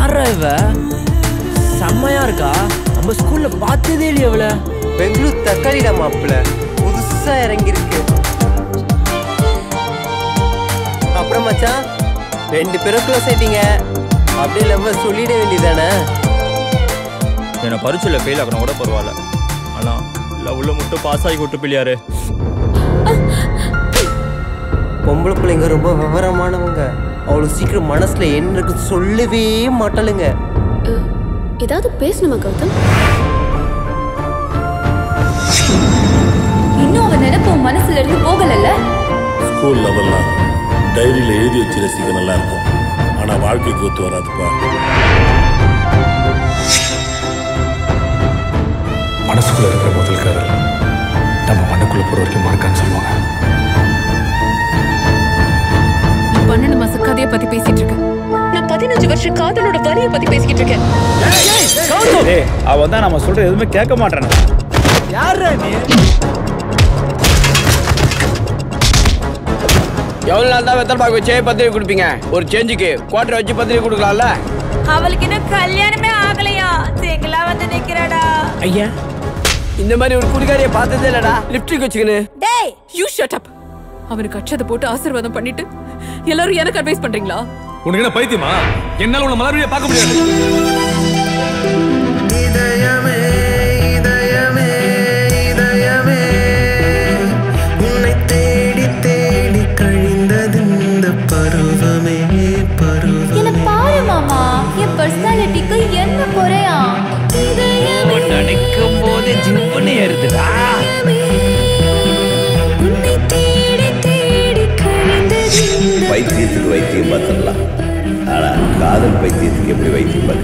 யாரா இவ செம்மையா இருக்கா நம்ம ஸ்கூல்ல பார்த்ததே இல்லையா இவள பெங்களூர் தக்காளிடா மாப்பிள்ள புதுசா இறங்கியிருக்கு அப்புறம் மச்சான் ரெண்டு பேரும் க்ளோஸ் ஆயிட்டீங்க அப்படியே லவ் சொல்லிட வேண்டியதானே என்னை பரிச்சில் ஃபெயில் ஆகணும் கூட பரவாயில்ல ஆனால் லவ்ல மட்டும் பாஸ் ஆகி விட்டு பிள்ளையாரு பொம்பளை பிள்ளைங்க ரொம்ப விவரமானவங்க அவ்வளோ சீக்கிரம் மனசுல என்ன இருக்கு சொல்லவே மாட்டாளுங்க ஏதாவது பேசணுமா கௌதம் இன்னும் அவன் நினைப்பு உன் மனசுல இருந்து போகலல்ல ஸ்கூல் லெவல்லாம் டைரியில் எழுதி வச்சு ரசிக்க நல்லா இருக்கும் ஆனால் வாழ்க்கைக்கு ஒத்து வராதுப்பா மனசுக்குள்ள இருக்கிற முதல் காதல் நம்ம மண்ணுக்குள்ள போற வரைக்கும் மறக்கான்னு சொல்லுவாங்க நீ பன்னெண்டு மாச கதையை பத்தி பேசிட்டு இருக்க நான் பதினஞ்சு வருஷம் காதலோட வரியை பத்தி பேசிக்கிட்டு இருக்கேன் ஏய் அவன் தான் நம்ம சொல்ற எதுவுமே கேட்க மாட்டானே யாரா நீ எவ்வளவு நாள் தான் வெத்தலை பாக்கு வச்சே பத்திரிக்கை கொடுப்பீங்க ஒரு சேஞ்சுக்கு குவார்டர் வச்சு பத்திரிக்கை கொடுக்கலாம்ல அவளுக்கு இன்னும் கல்யாணமே ஆகலையா சிங்கிளா வந்து நிக்கிறாடா ஐயா இந்த மாதிரி ஒரு குடிகாரியை பார்த்ததே இல்லடா லிப்டிக் வச்சுக்கின்னு டேய் யூ ஷட் அப் அவனுக்கு அச்சதை போட்டு ஆசீர்வாதம் பண்ணிட்டு எல்லாரும் எனக்கு அட்வைஸ் பண்றீங்களா உனக்கு என்ன பைத்தியமா என்னால உன்னை மறுபடியும் பார்க்க முடியாது உன்னை தேடி தேடி கழிந்தது இந்த பருவமே என்ன பருவமே பாரு மாமா என் பர்சனாலிட்டிக்கு என்ன குறையா நினைக்கும் போது ஜிப்புன்னு ஏறுதுடா உன்னை தேடி தேடி கழிந்தது பைத்தியத்துக்கு வைத்தியம் பார்த்துடலாம் ஆனா காதல் பைத்தியத்துக்கு எப்படி வைத்தியம் பார்க்க